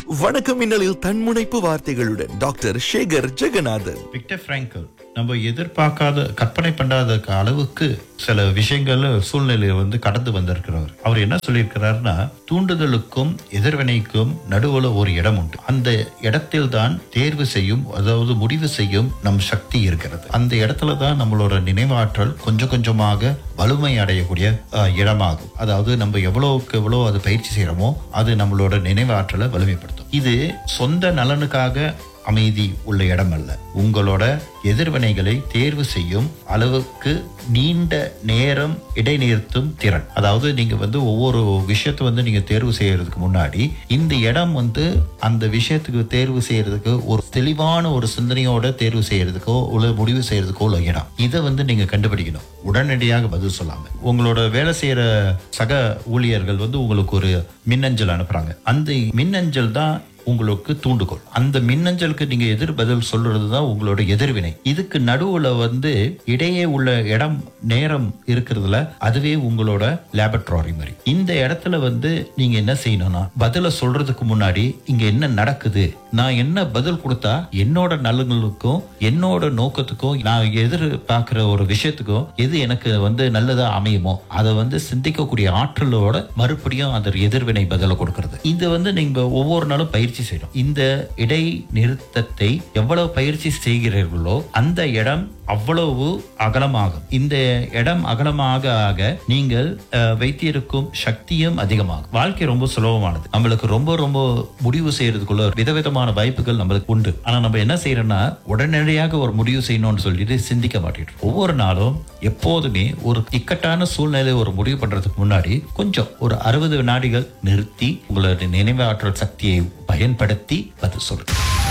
வணக்கம் மின்னலில் தன்முனைப்பு வார்த்தைகளுடன் doctor Sekar Jeganathan Victor Frankl நம்ம எதிர்பார்க்காத கற்பனை பண்ணாத அளவுக்கு சில விஷயங்கள் சூழ்நிலையை வந்து கடந்து வந்திருக்கிறவர் அவர் என்ன சொல்லியிருக்கிறாருன்னா தூண்டுதலுக்கும் எதிர்வினைக்கும் நடுவுல ஒரு இடம் உண்டு அந்த இடத்தில் தான் தேர்வு செய்யும் அதாவது முடிவு செய்யும் நம் சக்தி இருக்கிறது அந்த இடத்துல தான் நம்மளோட நினைவாற்றல் கொஞ்சம் கொஞ்சமாக வலிமை அடையக்கூடிய அஹ், இடமாகும் அதாவது நம்ம எவ்வளவுக்கு எவ்வளவு அது பயிற்சி செய்யறோமோ அது நம்மளோட நினைவாற்றலை வலிமைப்படுத்தும் இது சொந்த நலனுக்காக அமைதி உள்ள இடம் அல்ல உங்களோட எதிர்வினைகளை தேர்வு செய்யும் அளவுக்கு நீண்ட நேரம் இடைநிறுத்தும் திறன் அதாவது நீங்க வந்து ஒவ்வொரு விஷயத்தை வந்து நீங்க தேர்வு செய்யறதுக்கு முன்னாடி இந்த இடம் வந்து அந்த விஷயத்துக்கு தேர்வு செய்யறதுக்கு ஒரு தெளிவான ஒரு சிந்தனையோட தேர்வு செய்யறதுக்கோ உள்ள முடிவு செய்யறதுக்கோ உள்ள இடம் இதை வந்து நீங்க கண்டுபிடிக்கணும் உடனடியாக பதில் சொல்லாம உங்களோட வேலை செய்யற சக ஊழியர்கள் வந்து உங்களுக்கு ஒரு மின்னஞ்சல் அனுப்புறாங்க அந்த மின்னஞ்சல் தான் உங்களுக்கு தூண்டுகோல் அந்த மின்னஞ்சலுக்கு நீங்க எதிர் பதில் சொல்றது தான் உங்களோட எதிர்வினை இதுக்கு நடுவுல வந்து இடையே உள்ள இடம் நேரம் இருக்கிறதுல அதுவே உங்களோட லேபரட்டரி மாதிரி இந்த இடத்துல வந்து நீங்க என்ன செய்யணும்னா பதில சொல்றதுக்கு முன்னாடி இங்க என்ன நடக்குது நான் என்ன பதில் கொடுத்தா என்னோட நலன்களுக்கும் என்னோட நோக்கத்துக்கும் நான் எதிர்பார்க்கிற ஒரு விஷயத்துக்கும் எது எனக்கு வந்து நல்லதா அமையுமோ அதை வந்து சிந்திக்கக்கூடிய ஆற்றலோட மறுபடியும் அந்த எதிர்வினை பதில கொடுக்கிறது இது வந்து நீங்க ஒவ்வொரு நாளும் பயிற்சி செய்யணும் இந்த இடை நிறுத்தத்தை எவ்வளவு பயிற்சி செய்கிறீர்களோ அந்த இடம் அவ்வளவு அகலமாகும் இந்த இடம் அகலமாக ஆக நீங்கள் அஹ், வைத்திருக்கும் சக்தியும் அதிகமாகும் வாழ்க்கை ரொம்ப சுலபமானது நம்மளுக்கு ரொம்ப ரொம்ப முடிவு செய்யறதுக்குள்ள விதவிதமான வாய்ப்புகள் நம்மளுக்கு உண்டு ஆனா நம்ம என்ன செய்யறோம்னா உடனடியாக ஒரு முடிவு செய்யணும்னு சொல்லிட்டு சிந்திக்க மாட்டேன் ஒவ்வொரு நாளும் எப்போதுமே ஒரு இக்கட்டான சூழ்நிலை ஒரு முடிவு பண்றதுக்கு முன்னாடி கொஞ்சம் ஒரு அறுபது வினாடிகள் நிறுத்தி உங்களோட நினைவாற்றல் சக்தியை பயன்படுத்தி பதில் சொல்லுங்க